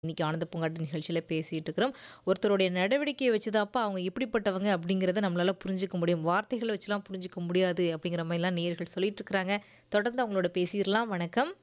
இன்னைக்கு ஆனந்த பூங்காட்டு நிகழ்ச்சியில பேசிட்டு இருக்கிறோம். ஒருத்தருடைய நடவடிக்கைய வச்சு தான்ப்பா அவங்க எப்படிப்பட்டவங்க அப்படிங்கிறத நம்மளால புரிஞ்சுக்க முடியும். வார்த்தைகள வச்சுலாம் புரிஞ்சுக்க முடியாது அப்படிங்கிற மாரிலாம் நேயர்கள் சொல்லிட்டு இருக்கிறாங்க. தொடர்ந்து அவங்களோட பேசிறலாம். வணக்கம்.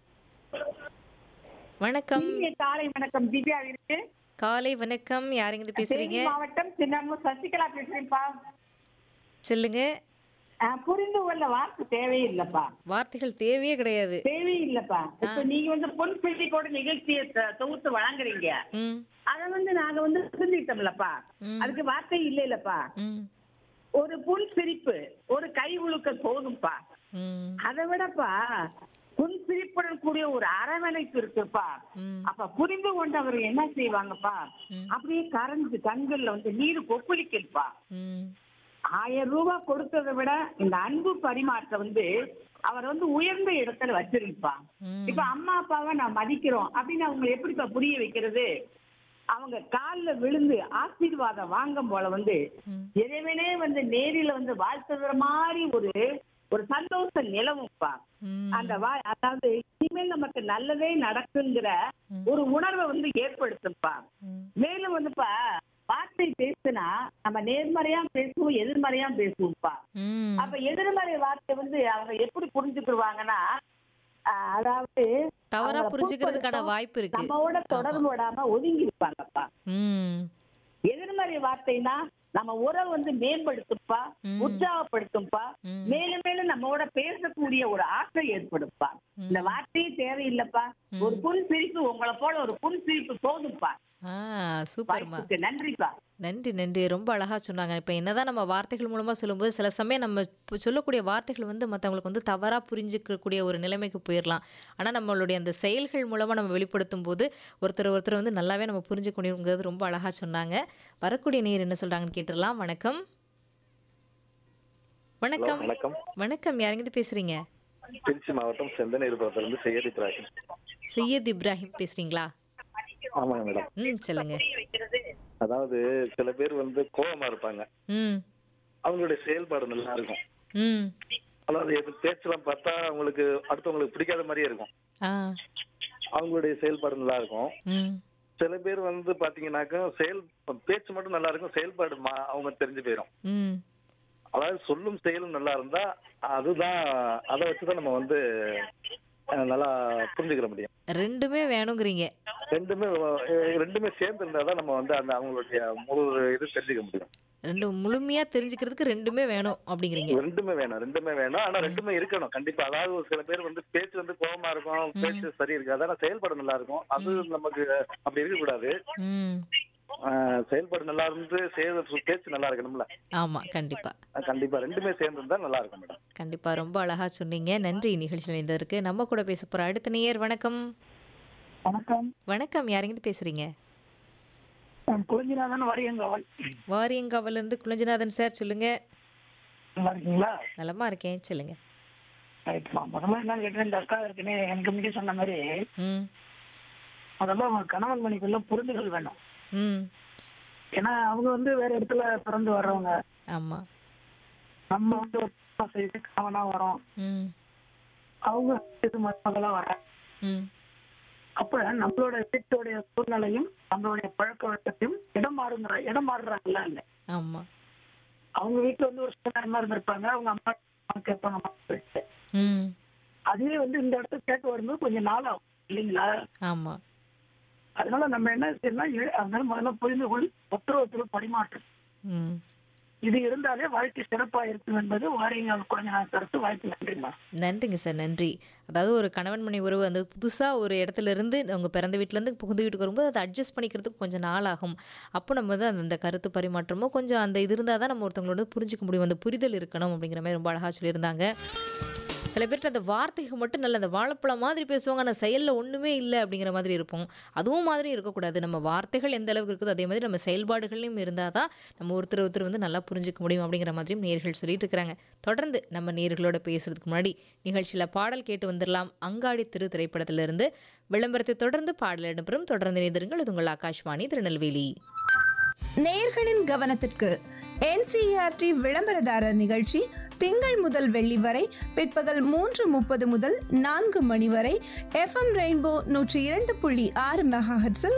வணக்கம். இனிய காலை வணக்கம் திவ்யா இருக்கு காலை வணக்கம். யாருங்கிருந்து தேனி பேசுறீங்க? மாவட்டம் சின்னமூர் சசிகலா பேசுறேன்ப்பா சொல்லுங்க. அஹ், புரிந்து கொள்ள வார்த்தை தேவையில்லைப்பா வார்த்தைகள் தேவையே கிடையாது. தேவையில்லைப்பா இப்ப நீங்க வந்து பொன் பிள்ளைக்கோட நிகழ்ச்சியை த- தொகுத்து வழங்குறீங்க ம். அத வந்து நாங்க வந்து புரிஞ்சுக்கிட்டோம்லப்பா ம். அதுக்கு வார்த்தை இல்ல இல்லப்பா ம். ஒரு புன் சிரிப்பு ஒரு கை உழுக்க போதும்பா ம். அதை விடப்பா புன் சிரிப்புடன் கூடிய ஒரு அரவணைப்பு இருக்குப்பா ம். அப்ப புரிந்து கொண்டவர் என்ன செய்வாங்கப்பா ம். அப்படியே கரைஞ்சு கண்கள்ல வந்து நீர் கொப்பளிக்குதுப்பா ம். ஆயிரம் ரூபாய் கொடுத்ததை விட இந்த அன்பு பரிமாற்றம் வந்து அவர் வந்து உயர்ந்த இடத்துல வச்சிருப்பா ம். இப்ப அம்மா அப்பாவை நான் மதிக்கிறோம் அப்படின்னு அவங்க எப்படிப்பா புரிய வைக்கிறது அவங்க கால்ல விழுந்து ஆசீர்வாதம் வாங்கும் போல வந்து ம். இறைவனே வந்து நேரில வந்து வாழ்த்துற மாதிரி ஒரு ஒரு சந்தோஷம் நிலவும்ப்பா ம். அந்த வா அதாவது இனிமேல் நமக்கு நல்லதே நடக்குங்கிற ம். ஒரு உணர்வை வந்து ஏற்படுத்தும்ப்பா ம். மேலும் வந்துப்பா வார்த்தை பேசுனா நம்ம நேர்மறையா பேசுவோம் எதிர்மறையா பேசுவோம்ப்பா ம். அப்ப எதிர்மறை வார்த்தை வந்து அவங்க எப்படி புரிஞ்சுக்கிடுவாங்கன்னா ஆஹ், அதாவது தவறா அவங்கள புரிஞ்சுக்கிறதுக்கான புண்படுத்தும், வாய்ப்பு இருக்கு. நம்மோட தொடர்பு விடாம ஒதுங்கி இருப்பாங்கப்பா ம். எதிர்மறை வார்த்தைனா நம்ம உறவை வந்து மேம்படுத்தும்ப்பா ம். உற்சாகப்படுத்தும்ப்பா ம். மேலும் மேலும் நம்மோட பேசக்கூடிய ஒரு ஆசை ஏற்படும்ப்பா ம். இந்த வார்த்தையே தேவையில்லைப்பா ம். ஒரு புன் சிரிப்பு உங்களை போல ஒரு புன் சிரிப்பு போதும்ப்பா ஆ சூப்பர்மா. வாய்ப்புக்கு நன்றிப்பா நன்றி நன்றி ரொம்ப அழகா சொன்னாங்க இப்போ என்னதான் நம்ம வார்த்தைகள் மூலமா சொல்லும்போது சில சமயம் நம்ம இப்போ சொல்லக்கூடிய வார்த்தைகள் வந்து மற்றவங்களுக்கு வந்து தவறா புரிஞ்சுக்கக்கூடிய ஒரு நிலைமைக்கு போயிடலாம் ஆனால் நம்மளுடைய அந்த செயல்கள் மூலமா நம்ம வெளிப்படுத்தும் போது ஒருத்தர் ஒருத்தர் வந்து நல்லாவே நம்ம புரிஞ்சுக்கணுங்கிறது ரொம்ப அழகா சொன்னாங்க வரக்கூடிய நேர் என்ன சொல்றாங்கன்னு கேட்டுடலாம் வணக்கம் வணக்கம் ஹலோ, வணக்கம் வணக்கம் யாருங்கிட்ட பேசுறீங்க திருச்சி மாவட்டம் செந்தனீர்புரத்துல இருந்து செய்யதி இப்ராஹிம் சையத் இப்ராஹிம் பேசுறீங்களா ஆமாங்க மேடம் ம் சொல்லுங்க அதாவது சில பேர் வந்து கோவமா இருப்பாங்க ம் அவங்களுடைய செயல்பாடு நல்லா இருக்கும் ம் அதாவது எது பேச்செல்லாம் பார்த்தா அவங்களுக்கு அடுத்தவங்களுக்கு பிடிக்காத மாதிரியே இருக்கும் ஆ அவங்களுடைய செயல்பாடு நல்லா இருக்கும் ம் சில பேர் வந்து பாத்தீங்கன்னாக்கா செயல் பேச்சு மட்டும் நல்லா இருக்கும் செயல்பாடு மா- அவங்க தெரிஞ்சு போயிடும் ம் அதாவது சொல்லும் செயலும் நல்லா இருந்தா அதுதான் அதை வச்சுதான் நம்ம வந்து அஹ், நல்லா புரிஞ்சுக்கிற முடியும் ரெண்டுமே வேணுங்கிறீங்க ரெண்டுமே அஹ், ரெண்டுமே சேர்ந்து இருந்தாதான் நம்ம வந்து அந்த அவங்களுடைய முழு இது தெரிஞ்சுக்க முடியும் ரெண்டு முழுமையா தெரிஞ்சுக்கிறதுக்கு ரெண்டுமே வேணும் அப்படிங்கிறீங்க ரெண்டுமே வேணும் ரெண்டுமே வேணும் ஆனா ரெண்டுமே இருக்கணும் கண்டிப்பா அதாவது ஒரு சில பேர் வந்து பேச்சு வந்து கோவமா இருக்கும் பேச்சு சரி இருக்காது ஆனா செயல்பாடு நல்லா இருக்கும் அது நமக்கு அப்படி இருக்க கூடாது ம் ஆஹ் செயல்பாடு நல்லா இருந்து செயல் பேச்சு நல்லா இருக்கணும்ல ஆமா கண்டிப்பா அஹ் கண்டிப்பா ரெண்டுமே சேர்ந்து இருந்தா நல்லா இருக்கும் மேடம் கண்டிப்பா ரொம்ப அழகா சொன்னீங்க நன்றி நிகழ்ச்சியில் இருந்ததற்கு நம்ம கூட பேச போற அடுத்த நேயர் வணக்கம் வணக்கம் வணக்கம் யாருங்கிட்ட பேசுறீங்க நான் குழந்தைநாதன் வரியங்கவன் வாரியங்காவில இருந்து குளஞ்சிநாதன் சார் சொல்லுங்க நல்லா இருக்கீங்களா நலமா இருக்கேன் சொல்லுங்க ரைட்மா முதல்ல என்ன கேட்டேன் இந்த அக்கா இருக்குன்னு எனக்கு முன்னாடி சொன்ன மாதிரி ம் முதல்ல அவங்க கணவன் மணிக்குள்ள புரிந்துகள் வேணும் ம் ஏன்னா அவங்க வந்து வேற இடத்துல பிறந்து வர்றவங்க ஆமா நம்ம வந்து ஒரு அப்பா செய்து கணவனா வரோம் ம் அவங்க இது மருமகளா வர்றாங்க ம் அப்ப நம்மளோட வீட்டோடைய சூழ்நிலையும் நம்மளுடைய பழக்க வழக்கத்தையும் இடம் மாறுங்கிற இடம் மாறுறாங்கல்ல இல்ல ஆமா அவங்க வீட்டுல வந்து ஒரு சுதாரமா இருந்திருப்பாங்க அவங்க அம்மா அம்மா கேட்பாங்க அம்மா சொல்லிட்டு. ம் அதுவே வந்து இந்த இடத்துக்கு கேட்டு வரும்போது கொஞ்சம் நாள் ஆகும் இல்லைங்களா ஆமா அதனால நம்ம என்ன செய்யணும்னா இ- அதனால முதல்ல புரிந்து கொள் ஒருத்தர் ஒருத்தர் பரிமாற்றம் ம் இது இருந்தாலே வாழ்க்கை சிறப்பா இருக்கும் என்பது வாரியங்க கொஞ்ச நாள் கருத்து வாய்ப்பு நன்றிமா நன்றிங்க சார் நன்றி அதாவது ஒரு கணவன் மணி உறவு அந்த புதுசாக ஒரு இடத்துல இருந்து அவங்க பிறந்த வீட்டிலேருந்து புகுந்த வீட்டுக்கு வரும்போது அதை அட்ஜஸ்ட் பண்ணிக்கிறதுக்கு கொஞ்சம் நாள் ஆகும் அப்போ நம்ம வந்து அந்த- அந்த கருத்து பரிமாற்றமோ கொஞ்சம் அந்த இது இருந்தால் தான் நம்ம ஒருத்தவங்களோட புரிஞ்சுக்க முடியும் அந்த புரிதல் இருக்கணும் அப்படிங்கிற மாதிரி ரொம்ப அழகாக சொல்லியிருந்தாங்க சில பேர்கிட்ட அந்த வார்த்தைகள் மட்டும் நல்ல அந்த வாழைப்பழம் மாதிரி பேசுவாங்க ஆனால் செயலில் ஒன்றுமே இல்லை அப்படிங்கிற மாதிரி இருப்போம் அதுவும் மாதிரி இருக்கக்கூடாது நம்ம வார்த்தைகள் எந்த அளவுக்கு இருக்குதோ அதே மாதிரி நம்ம செயல்பாடுகளையும் இருந்தால் தான் நம்ம ஒருத்தர் ஒருத்தர் வந்து நல்லா புரிஞ்சுக்க முடியும் அப்படிங்கிற மாதிரியும் நேர்கள் சொல்லிட்டு இருக்கிறாங்க தொடர்ந்து நம்ம நேர்களோட பேசுறதுக்கு முன்னாடி நிகழ்ச்சியில் பாடல் கேட்டு வந்துடலாம் அங்காடி திரு திரைப்படத்திலிருந்து விளம்பரத்தை தொடர்ந்து பாடல் இடம்பெறும் தொடர்ந்து நேதருங்கள் இது உங்கள் ஆகாஷ்வாணி திருநெல்வேலி நேயர்களின் கவனத்திற்கு என்சிஆர்டி விளம்பரதாரர் நிகழ்ச்சி திங்கள் முதல் வெள்ளி வரை பிற்பகல் மூன்று முப்பது முதல் நான்கு மணி வரை எஃப்எம் ரெயின்போ நூற்றி இரண்டு புள்ளி ஆறு மெகாஹெட்ஸில்